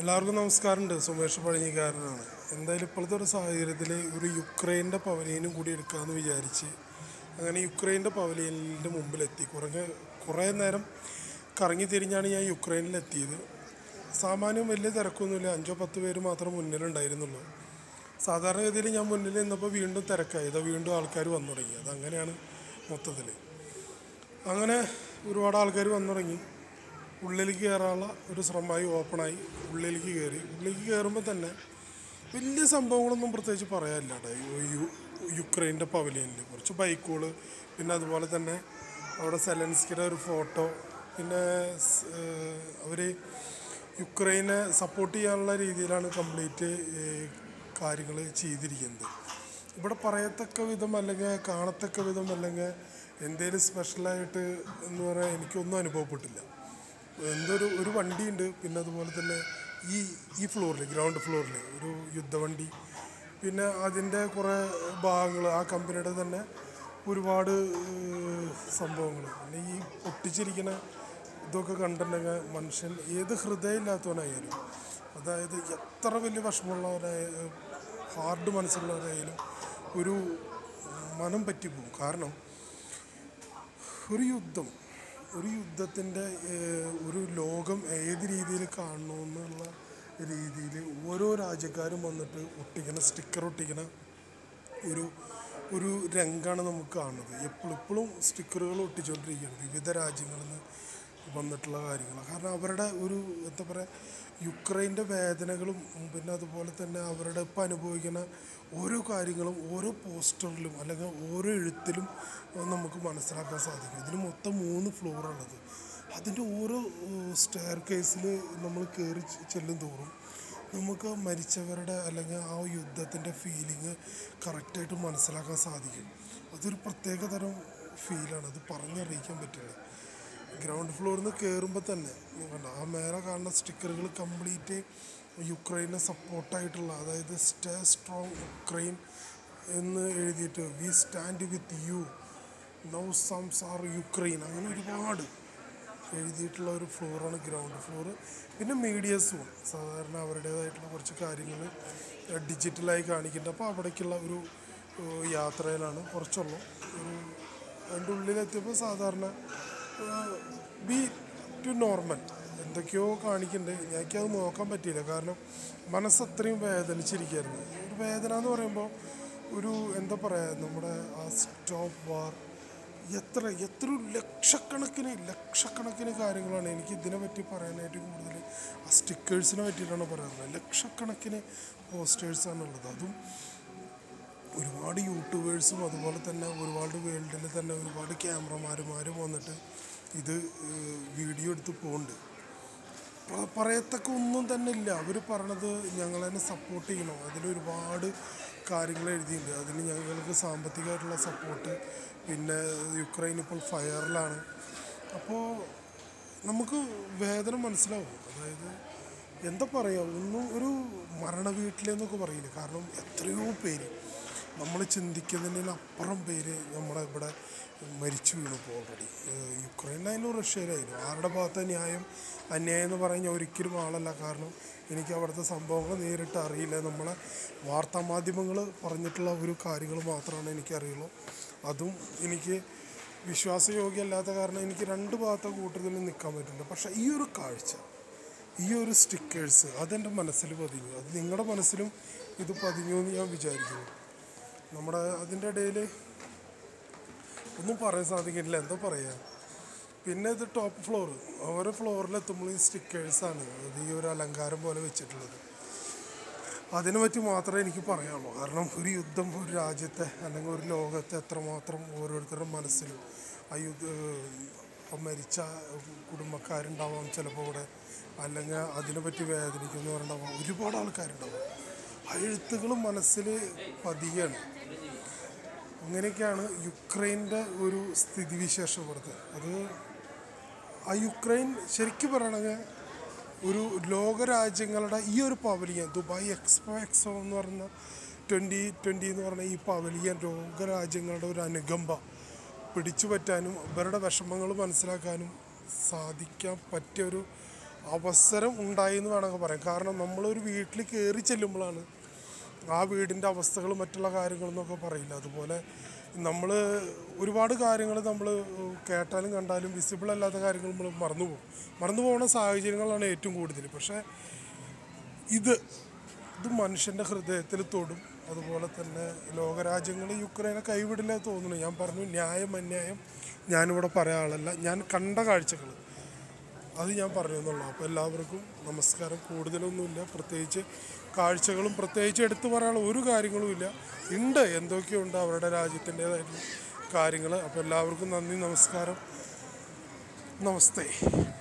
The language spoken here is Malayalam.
എല്ലാവർക്കും നമസ്കാരമുണ്ട് സുമേഷ് പഴഞ്ഞിക്കാരനാണ് എന്തായാലും ഇപ്പോഴത്തെ ഒരു സാഹചര്യത്തിൽ ഒരു യുക്രൈൻ്റെ പവലിയനും കൂടി എടുക്കാമെന്ന് വിചാരിച്ച് അങ്ങനെ യുക്രൈൻ്റെ പവലിയനിൻ്റെ മുമ്പിലെത്തി കുറേ കുറേ നേരം കറങ്ങി തിരിഞ്ഞാണ് ഞാൻ യുക്രൈനിലെത്തിയത് സാമാന്യം വലിയ തിരക്കൊന്നുമില്ല അഞ്ചോ പത്ത് പേര് മാത്രം മുന്നിലുണ്ടായിരുന്നുള്ളൂ സാധാരണഗതിയിൽ ഞാൻ മുന്നിൽ നിന്നപ്പോൾ വീണ്ടും തിരക്കായി ഇതാ വീണ്ടും ആൾക്കാർ വന്നു തുടങ്ങി അതങ്ങനെയാണ് മൊത്തത്തിൽ അങ്ങനെ ഒരുപാട് ആൾക്കാർ വന്നു തുടങ്ങി ഉള്ളിലേക്ക് കയറാനുള്ള ഒരു ശ്രമമായി ഓപ്പണായി ഉള്ളിലേക്ക് കയറി ഉള്ളിലേക്ക് കയറുമ്പോൾ തന്നെ വലിയ സംഭവങ്ങളൊന്നും പ്രത്യേകിച്ച് പറയാനില്ല കേട്ടോ ഈ യു യുക്രൈൻ്റെ പവലിയനിൽ കുറച്ച് ബൈക്കുകൾ പിന്നെ അതുപോലെ തന്നെ അവിടെ സെലൻസ്കിയുടെ ഒരു ഫോട്ടോ പിന്നെ അവർ യുക്രൈനെ സപ്പോർട്ട് ചെയ്യാനുള്ള രീതിയിലാണ് കംപ്ലീറ്റ് കാര്യങ്ങൾ ചെയ്തിരിക്കുന്നത് ഇവിടെ പറയത്തക്ക വിധം അല്ലെങ്കിൽ കാണത്തക്ക വിധം അല്ലെങ്കിൽ എന്തേലും സ്പെഷ്യലായിട്ട് എന്ന് പറയാൻ എനിക്കൊന്നും അനുഭവപ്പെട്ടില്ല എന്തൊരു ഒരു വണ്ടിയുണ്ട് പിന്നെ അതുപോലെ തന്നെ ഈ ഈ ഫ്ലോറിൽ ഗ്രൗണ്ട് ഫ്ലോറിൽ ഒരു യുദ്ധവണ്ടി പിന്നെ അതിൻ്റെ കുറേ ഭാഗങ്ങൾ ആ കമ്പനിയുടെ തന്നെ ഒരുപാട് സംഭവങ്ങൾ പിന്നെ ഈ പൊട്ടിച്ചിരിക്കുന്ന ഇതൊക്കെ കണ്ടിട്ടുണ്ടെങ്കിൽ മനുഷ്യൻ ഏത് ഹൃദയമില്ലാത്തവനായാലും അതായത് എത്ര വലിയ വിഷമമുള്ളവരായ ഹാർഡ് മനസ്സുള്ളവരായാലും ഒരു മനം പറ്റിപ്പോവും കാരണം ഒരു യുദ്ധം ഒരു യുദ്ധത്തിൻ്റെ ഒരു ലോകം ഏത് രീതിയിൽ കാണണമെന്നുള്ള രീതിയിൽ ഓരോ രാജ്യക്കാരും വന്നിട്ട് ഒട്ടിക്കണ സ്റ്റിക്കർ ഒട്ടിക്കണ ഒരു ഒരു രംഗമാണ് നമുക്ക് കാണുന്നത് എപ്പോഴും ഇപ്പോഴും സ്റ്റിക്കറുകൾ ഒട്ടിച്ചുകൊണ്ടിരിക്കുകയാണ് വിവിധ രാജ്യങ്ങളിൽ നിന്ന് വന്നിട്ടുള്ള കാര്യങ്ങൾ കാരണം അവരുടെ ഒരു എന്താ പറയുക യുക്രൈൻ്റെ വേദനകളും പിന്നെ അതുപോലെ തന്നെ അവരുടെ ഇപ്പം അനുഭവിക്കുന്ന ഓരോ കാര്യങ്ങളും ഓരോ പോസ്റ്ററിലും അല്ലെങ്കിൽ ഓരോ എഴുത്തിലും നമുക്ക് മനസ്സിലാക്കാൻ സാധിക്കും ഇതിന് മൊത്തം മൂന്ന് ഫ്ലോറാണത് അതിൻ്റെ ഓരോ സ്റ്റെയർ കേസിൽ നമ്മൾ കയറി ചെല്ലും തോറും നമുക്ക് മരിച്ചവരുടെ അല്ലെങ്കിൽ ആ യുദ്ധത്തിൻ്റെ ഫീലിംഗ് കറക്റ്റായിട്ട് മനസ്സിലാക്കാൻ സാധിക്കും അതൊരു പ്രത്യേക തരം ഫീലാണ് അത് പറഞ്ഞറിയിക്കാൻ പറ്റില്ല ഗ്രൗണ്ട് ഫ്ലോറിൽ നിന്ന് കയറുമ്പോൾ തന്നെ കണ്ട ആ മേലെ കാണുന്ന സ്റ്റിക്കറുകൾ കംപ്ലീറ്റ് യുക്രൈനെ സപ്പോർട്ടായിട്ടുള്ള അതായത് സ്റ്റേ സ്ട്രോങ് യുക്രൈൻ എന്ന് എഴുതിയിട്ട് we stand with you now സംസ് ആർ യുക്രൈൻ അങ്ങനെ ഒരുപാട് എഴുതിയിട്ടുള്ള ഒരു ഫ്ലോറാണ് ഗ്രൗണ്ട് ഫ്ലോർ പിന്നെ മീഡിയസും സാധാരണ അവരുടേതായിട്ടുള്ള കുറച്ച് കാര്യങ്ങൾ ഡിജിറ്റലായി കാണിക്കുന്നുണ്ട് അപ്പോൾ അവിടേക്കുള്ള ഒരു യാത്രയിലാണ് കുറച്ചുള്ളൂ ഒരു അതിൻ്റെ ഉള്ളിലെത്തിയപ്പോൾ സാധാരണ ബി ടു നോർമൽ എന്തൊക്കെയോ കാണിക്കുന്നുണ്ട് എനിക്കത് നോക്കാൻ പറ്റിയില്ല കാരണം മനസ്സ് അത്രയും വേദനിച്ചിരിക്കുകയായിരുന്നു ഒരു വേദന എന്ന് പറയുമ്പോൾ ഒരു എന്താ പറയുക നമ്മുടെ ആ സ്റ്റോപ്പ് വാർ എത്ര എത്ര ലക്ഷക്കണക്കിന് ലക്ഷക്കണക്കിന് കാര്യങ്ങളാണ് എനിക്ക് ഇതിനെ പറ്റി പറയാനായിട്ട് കൂടുതൽ ആ സ്റ്റിക്കേഴ്സിനെ പറ്റിയിട്ടാണ് പറയുന്നത് ലക്ഷക്കണക്കിന് പോസ്റ്റേഴ്സാണുള്ളത് അതും ഒരുപാട് യൂട്യൂബേഴ്സും അതുപോലെ തന്നെ ഒരുപാട് വേൾഡിൽ തന്നെ ഒരുപാട് ക്യാമറമാരുമാരും വന്നിട്ട് ഇത് വീഡിയോ എടുത്ത് പോകുന്നുണ്ട് പറയത്തക്ക ഒന്നും തന്നെ ഇല്ല അവർ പറഞ്ഞത് ഞങ്ങൾ തന്നെ സപ്പോർട്ട് ചെയ്യണം അതിലൊരുപാട് കാര്യങ്ങൾ എഴുതിയിട്ടുണ്ട് അതിന് ഞങ്ങൾക്ക് സാമ്പത്തികമായിട്ടുള്ള സപ്പോർട്ട് പിന്നെ യുക്രൈൻ ഇപ്പോൾ ഫയറിലാണ് അപ്പോൾ നമുക്ക് വേദന മനസ്സിലാവും അതായത് എന്താ പറയുക ഒന്നും ഒരു മരണ വീട്ടിലെന്നൊക്കെ പറയില്ല കാരണം എത്രയോ പേര് നമ്മൾ ചിന്തിക്കുന്നതിനപ്പുറം പേര് നമ്മളെ ഇവിടെ മരിച്ചു വീണിപ്പോൾ ഓൾറെഡി യുക്രൈനിലായാലും റഷ്യയിലായാലും ആരുടെ ഭാഗത്തെ ന്യായം അന്യായം എന്ന് പറഞ്ഞാൽ ഒരിക്കലും ആളല്ല കാരണം എനിക്ക് അവിടുത്തെ സംഭവങ്ങൾ നേരിട്ട് അറിയില്ല നമ്മളെ വാർത്താ മാധ്യമങ്ങൾ പറഞ്ഞിട്ടുള്ള ഒരു കാര്യങ്ങൾ മാത്രമാണ് എനിക്കറിയുള്ളൂ അതും എനിക്ക് വിശ്വാസയോഗ്യമല്ലാത്ത കാരണം എനിക്ക് രണ്ട് ഭാഗത്തെ കൂട്ടത്തിൽ നിൽക്കാൻ പറ്റില്ല പക്ഷേ ഈ ഒരു കാഴ്ച ഈ ഒരു സ്റ്റിക്കേഴ്സ് അതെൻ്റെ മനസ്സിൽ പതിഞ്ഞു അത് നിങ്ങളുടെ മനസ്സിലും ഇത് പതിഞ്ഞു എന്ന് ഞാൻ വിചാരിക്കുന്നു നമ്മുടെ അതിൻ്റെ ഇടയിൽ ഒന്നും പറയാൻ സാധിക്കില്ല എന്താ പറയുക പിന്നെ ഇത് ടോപ്പ് ഫ്ലോർ ഓരോ ഫ്ലോറിലെത്തുമ്പോൾ ഈ സ്റ്റിക്കേഴ്സാണ് ഇത് ഈ ഒരു അലങ്കാരം പോലെ വെച്ചിട്ടുള്ളത് അതിനെ പറ്റി മാത്രമേ എനിക്ക് പറയാനുള്ളൂ കാരണം ഒരു യുദ്ധം ഒരു രാജ്യത്തെ അല്ലെങ്കിൽ ഒരു ലോകത്തെ എത്രമാത്രം ഓരോരുത്തരുടെ മനസ്സിലും ആ യുദ്ധ മരിച്ച കുടുംബക്കാരുണ്ടാവാം ചിലപ്പോൾ ഇവിടെ അല്ലെങ്കിൽ അതിനെപ്പറ്റി വേദനിക്കുന്നു പറഞ്ഞിട്ടുണ്ടാവാം ഒരുപാട് ആൾക്കാരുണ്ടാവും ആ എഴുത്തുകൾ മനസ്സിൽ പതിയാണ് അങ്ങനെയൊക്കെയാണ് യുക്രൈൻ്റെ ഒരു സ്ഥിതിവിശേഷം ഇവിടുത്തെ അത് ആ യുക്രൈൻ ശരിക്കും പറയണമെങ്കിൽ ഒരു ലോകരാജ്യങ്ങളുടെ ഈ ഒരു പവലിയൻ ദുബായ് എക്സ്പോ എക്സോ എന്ന് പറയുന്ന ട്വൻറ്റി ട്വൻറ്റി എന്ന് പറഞ്ഞ ഈ പവലിയൻ ലോകരാജ്യങ്ങളുടെ ഒരു അനുകമ്പ പിടിച്ചു പറ്റാനും ഇവരുടെ വിഷമങ്ങൾ മനസ്സിലാക്കാനും സാധിക്കാൻ പറ്റിയ ഒരു അവസരം ഉണ്ടായി എന്ന് വേണമെങ്കിൽ പറയാം കാരണം നമ്മളൊരു വീട്ടിൽ കയറി ചെല്ലുമ്പോഴാണ് ആ വീടിൻ്റെ അവസ്ഥകൾ മറ്റുള്ള കാര്യങ്ങളെന്നൊക്കെ പറയില്ല അതുപോലെ നമ്മൾ ഒരുപാട് കാര്യങ്ങൾ നമ്മൾ കേട്ടാലും കണ്ടാലും വിസിബിൾ അല്ലാത്ത കാര്യങ്ങൾ നമ്മൾ മറന്നു പോകും മറന്നു പോകുന്ന സാഹചര്യങ്ങളാണ് ഏറ്റവും കൂടുതൽ പക്ഷേ ഇത് ഇത് മനുഷ്യൻ്റെ ഹൃദയത്തിൽ തൊടും അതുപോലെ തന്നെ ലോകരാജ്യങ്ങൾ യുക്രൈനെ കൈവിടില്ല തോന്നുന്നു ഞാൻ പറഞ്ഞു ന്യായം അന്യായം ഞാനിവിടെ പറയാൻ ആളല്ല ഞാൻ കണ്ട കാഴ്ചകൾ അത് ഞാൻ പറഞ്ഞു എന്നുള്ളൂ അപ്പോൾ എല്ലാവർക്കും നമസ്കാരം കൂടുതലൊന്നുമില്ല പ്രത്യേകിച്ച് കാഴ്ചകളും പ്രത്യേകിച്ച് എടുത്തു പറയാനുള്ള ഒരു കാര്യങ്ങളും ഇല്ല ഉണ്ട് എന്തൊക്കെയുണ്ട് അവരുടെ രാജ്യത്തിൻ്റേതായിട്ടുള്ള കാര്യങ്ങൾ അപ്പോൾ എല്ലാവർക്കും നന്ദി നമസ്കാരം നമസ്തേ